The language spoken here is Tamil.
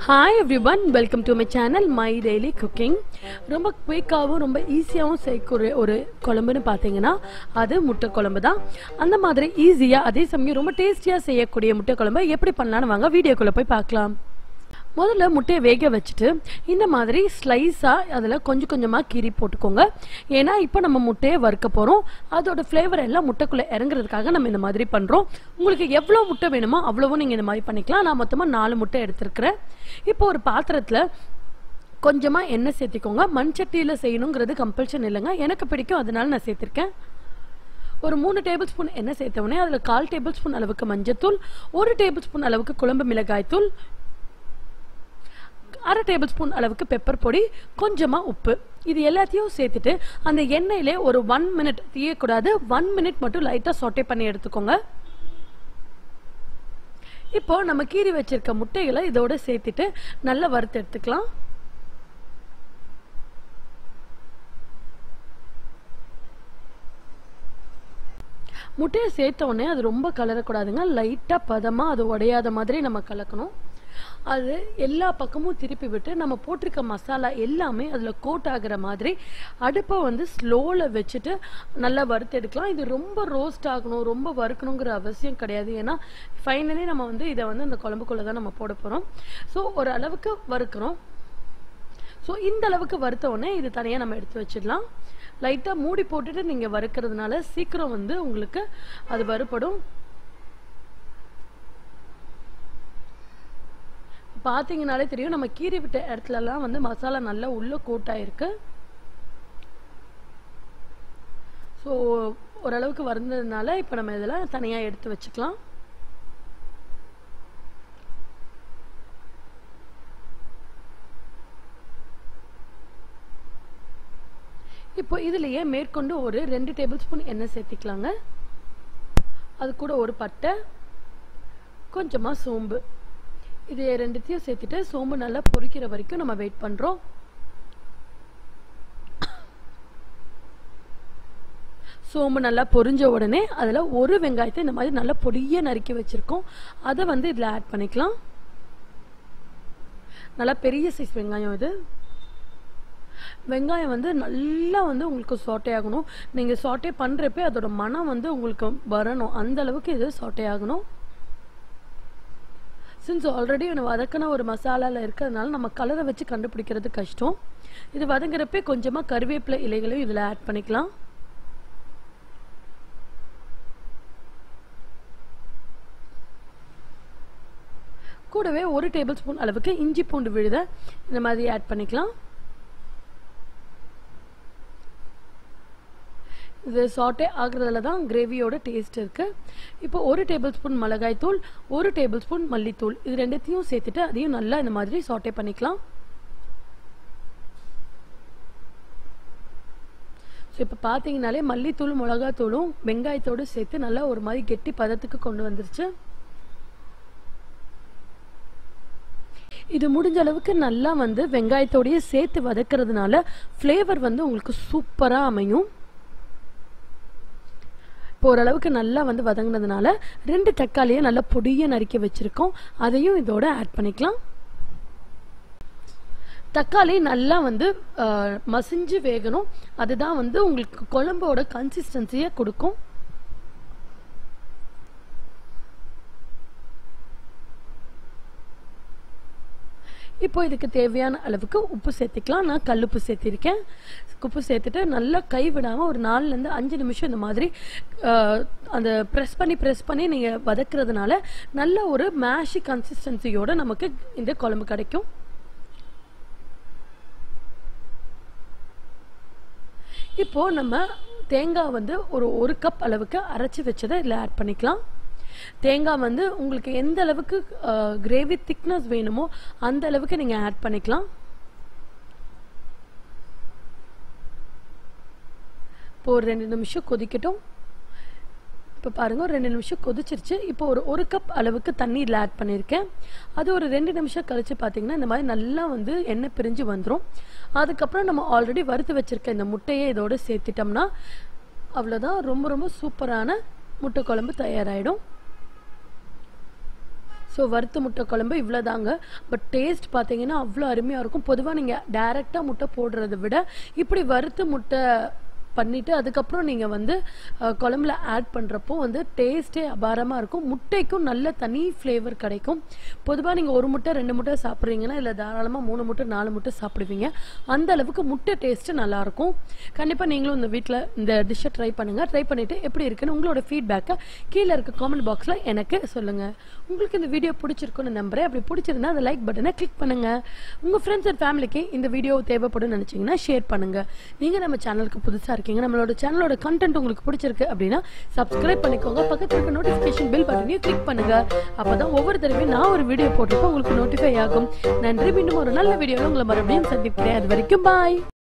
hi everyone welcome to my channel my daily cooking ரொம்ப குயிக்காகவும் ரொம்ப ஈஸியாகவும் செய்யக்கூடிய ஒரு குழம்புன்னு பார்த்தீங்கன்னா அது முட்டை குழம்பு தான் அந்த மாதிரி ஈஸியாக அதே சமயம் ரொம்ப டேஸ்டியாக செய்யக்கூடிய முட்டை குழம்பு எப்படி பண்ணலான்னு வாங்க வீடியோக்குள்ளே போய் பார்க்கலாம் முதல்ல முட்டையை வேக வச்சுட்டு இந்த மாதிரி ஸ்லைஸாக அதில் கொஞ்சம் கொஞ்சமாக கீறி போட்டுக்கோங்க ஏன்னா இப்போ நம்ம முட்டையை வறுக்க போகிறோம் அதோட ஃப்ளேவர் எல்லாம் முட்டைக்குள்ளே இறங்குறதுக்காக நம்ம இந்த மாதிரி பண்ணுறோம் உங்களுக்கு எவ்வளோ முட்டை வேணுமோ அவ்வளவும் நீங்கள் இந்த மாதிரி பண்ணிக்கலாம் நான் மொத்தமாக நாலு முட்டை எடுத்துருக்கிறேன் இப்போ ஒரு பாத்திரத்தில் கொஞ்சமாக எண்ணெய் சேர்த்திக்கோங்க மண் சட்டியில் செய்யணுங்கிறது கம்பல்ஷன் இல்லைங்க எனக்கு பிடிக்கும் அதனால நான் சேர்த்துருக்கேன் ஒரு மூணு டேபிள் ஸ்பூன் எண்ணெய் சேர்த்த உடனே அதில் கால் டேபிள் ஸ்பூன் அளவுக்கு மஞ்சத்தூள் ஒரு டேபிள் ஸ்பூன் அளவுக்கு குழம்பு மிளகாய் தூள் அரை டேபிள் ஸ்பூன் அளவுக்கு பெப்பர் பொடி கொஞ்சமாக உப்பு இது எல்லாத்தையும் சேர்த்துட்டு அந்த எண்ணெயிலே ஒரு ஒன் மினிட் தீயக்கூடாது ஒன் மினிட் மட்டும் லைட்டாக சொட்டை பண்ணி எடுத்துக்கோங்க இப்போ நம்ம கீறி வச்சிருக்க முட்டைகளை இதோட சேர்த்துட்டு நல்லா வறுத்து எடுத்துக்கலாம் முட்டையை சேர்த்த உடனே அது ரொம்ப கலரக்கூடாதுங்க லைட்டாக பதமாக அது உடையாத மாதிரி நம்ம கலக்கணும் அது எல்லா பக்கமும் திருப்பி விட்டு நம்ம போட்டிருக்க மசாலா எல்லாமே அதில் கோட் ஆகிற மாதிரி அடுப்பை வந்து ஸ்லோவில் வச்சுட்டு நல்லா வறுத்து எடுக்கலாம் இது ரொம்ப ரோஸ்ட் ஆகணும் ரொம்ப வறுக்கணுங்கிற அவசியம் கிடையாது ஏன்னா ஃபைனலி நம்ம வந்து இதை வந்து அந்த குழம்புக்குள்ளே தான் நம்ம போட போகிறோம் ஸோ ஒரு அளவுக்கு வறுக்கிறோம் ஸோ இந்த அளவுக்கு வறுத்த உடனே இது தனியாக நம்ம எடுத்து வச்சிடலாம் லைட்டாக மூடி போட்டுட்டு நீங்கள் வறுக்கிறதுனால சீக்கிரம் வந்து உங்களுக்கு அது வறுபடும் பார்த்தீங்கனாலே தெரியும் நம்ம கீறி விட்ட இடத்துலலாம் வந்து மசாலா நல்லா உள்ள கூட்டாயிருக்கு ஸோ ஓரளவுக்கு வந்ததுனால இப்போ நம்ம இதெல்லாம் தனியாக எடுத்து வச்சுக்கலாம் இப்போ இதுலயே மேற்கொண்டு ஒரு ரெண்டு டேபிள் ஸ்பூன் எண்ணெய் சேர்த்திக்கலாங்க அது கூட ஒரு பட்டை கொஞ்சமாக சோம்பு இது ரெண்டுத்தையும் சேர்த்துட்டு சோம்பு நல்லா பொரிக்கிற வரைக்கும் நம்ம வெயிட் பண்ணுறோம் சோம்பு நல்லா பொரிஞ்ச உடனே அதில் ஒரு வெங்காயத்தை இந்த மாதிரி நல்லா பொடியாக நறுக்கி வச்சுருக்கோம் அதை வந்து இதில் ஆட் பண்ணிக்கலாம் நல்லா பெரிய சைஸ் வெங்காயம் இது வெங்காயம் வந்து நல்லா வந்து உங்களுக்கு சாட்டே ஆகணும் நீங்கள் சாட்டே பண்ணுறப்ப அதோட மனம் வந்து உங்களுக்கு வரணும் அந்த அளவுக்கு இது சாட்டே ஆகணும் சின்ஸ் ஆல்ரெடி வதக்கின ஒரு மசாலாவில் இருக்கிறதுனால நம்ம கலரை வச்சு கண்டுபிடிக்கிறது கஷ்டம் இது வதங்குறப்ப கொஞ்சமாக கருவேப்பிலை இலைகளையும் இதில் ஆட் பண்ணிக்கலாம் கூடவே ஒரு டேபிள் ஸ்பூன் அளவுக்கு இஞ்சி பூண்டு விழுத இந்த மாதிரி ஆட் பண்ணிக்கலாம் இது சாட்டே ஆகுறதுல தான் கிரேவியோட டேஸ்ட் இருக்குது இப்போ ஒரு டேபிள் ஸ்பூன் மிளகாய் தூள் ஒரு டேபிள் ஸ்பூன் மல்லித்தூள் இது ரெண்டுத்தையும் சேர்த்துட்டு அதையும் நல்லா இந்த மாதிரி சாட்டே பண்ணிக்கலாம் ஸோ இப்போ பார்த்தீங்கனாலே மல்லித்தூள் மிளகாத்தூளும் வெங்காயத்தோடு சேர்த்து நல்லா ஒரு மாதிரி கெட்டி பதத்துக்கு கொண்டு வந்துருச்சு இது முடிஞ்ச அளவுக்கு நல்லா வந்து வெங்காயத்தோடயே சேர்த்து வதக்கிறதுனால ஃப்ளேவர் வந்து உங்களுக்கு சூப்பராக அமையும் இப்போ ஓரளவுக்கு நல்லா வந்து வதங்கினதுனால ரெண்டு தக்காளியை நல்லா பொடியை நறுக்கி வச்சுருக்கோம் அதையும் இதோட ஆட் பண்ணிக்கலாம் தக்காளி நல்லா வந்து மசிஞ்சு வேகணும் அதுதான் வந்து உங்களுக்கு குழம்போட கன்சிஸ்டன்சியை கொடுக்கும் இப்போ இதுக்கு தேவையான அளவுக்கு உப்பு சேர்த்திக்கலாம் நான் கல்லுப்பு சேர்த்திருக்கேன் உப்பு சேர்த்துட்டு நல்லா கை விடாமல் ஒரு நாலுலேருந்து அஞ்சு நிமிஷம் இந்த மாதிரி அந்த ப்ரெஸ் பண்ணி ப்ரெஸ் பண்ணி நீங்கள் வதக்குறதுனால நல்ல ஒரு மேஷி கன்சிஸ்டன்சியோட நமக்கு இந்த குழம்பு கிடைக்கும் இப்போது நம்ம தேங்காய் வந்து ஒரு ஒரு கப் அளவுக்கு அரைச்சி வச்சதை இதில் ஆட் பண்ணிக்கலாம் தேங்காய் வந்து உங்களுக்கு எந்த அளவுக்கு கிரேவி திக்னஸ் வேணுமோ அந்த அளவுக்கு நீங்கள் ஆட் பண்ணிக்கலாம் இப்போ ஒரு ரெண்டு நிமிஷம் கொதிக்கட்டும் இப்போ பாருங்கள் ஒரு ரெண்டு நிமிஷம் கொதிச்சிருச்சு இப்போ ஒரு ஒரு கப் அளவுக்கு தண்ணி இதில் ஆட் பண்ணியிருக்கேன் அது ஒரு ரெண்டு நிமிஷம் கழித்து பார்த்தீங்கன்னா இந்த மாதிரி நல்லா வந்து எண்ணெய் பிரிஞ்சு வந்துடும் அதுக்கப்புறம் நம்ம ஆல்ரெடி வறுத்து வச்சுருக்க இந்த முட்டையை இதோடு சேர்த்திட்டோம்னா அவ்வளோதான் ரொம்ப ரொம்ப சூப்பரான முட்டை குழம்பு தயாராகிடும் ஸோ ஸோ வறுத்த முட்டை குழம்பு இவ்வளோதாங்க பட் டேஸ்ட் பார்த்தீங்கன்னா அவ்வளோ அருமையாக இருக்கும் பொதுவாக நீங்கள் டைரெக்டாக முட்டை போடுறத விட இப்படி வறுத்த முட்டை பண்ணிவிட்டு அதுக்கப்புறம் நீங்கள் வந்து அஹ், குழம்புல ஆட் பண்ணுறப்போ வந்து டேஸ்ட்டே அபாரமாக இருக்கும் முட்டைக்கும் நல்ல தனி ஃப்ளேவர் கிடைக்கும் பொதுவாக நீங்கள் ஒரு முட்டை ரெண்டு முட்டை சாப்பிட்றீங்கன்னா இல்லை தாராளமாக மூணு முட்டை நாலு முட்டை சாப்பிடுவீங்க அந்த அளவுக்கு முட்டை டேஸ்ட்டு நல்லாயிருக்கும் கண்டிப்பாக நீங்களும் இந்த வீட்டில் இந்த டிஷ்ஷை ட்ரை பண்ணுங்கள் ட்ரை பண்ணிவிட்டு எப்படி இருக்குன்னு உங்களோட ஃபீட்பேக்கை கீழே இருக்க காமெண்ட் பாக்ஸில் எனக்கு சொல்லுங்கள் உங்களுக்கு இந்த வீடியோ பிடிச்சிருக்குன்னு நம்புறேன் அப்படி பிடிச்சிருந்தா அந்த லைக் பட்டனை கிளிக் பண்ணுங்கள் உங்கள் ஃப்ரெண்ட்ஸ் அண்ட் ஃபேமிலிக்கு இந்த வீடியோ தேவைப்படும் நினச்சிங்கன்னா ஷேர் பண்ணுங்கள் நீங்கள் நம்ம சேனலுக்கு புதுசாக இருக்கீங்க நம்மளோட சேனலோட கண்டென்ட் உங்களுக்கு பிடிச்சிருக்கு அப்படின்னா சப்ஸ்கிரைப் பண்ணிக்கோங்க பக்கத்தில் இருக்க நோட்டிஃபிகேஷன் பில் பட்டனையும் கிளிக் பண்ணுங்க அப்பதான் ஒவ்வொரு தடவையும் நான் ஒரு வீடியோ போட்டிருப்போம் உங்களுக்கு நோட்டிஃபை ஆகும் நன்றி மீண்டும் ஒரு நல்ல வீடியோவில் உங்களை மறுபடியும் சந்திக்கிறேன் அது வரைக்கும் பாய்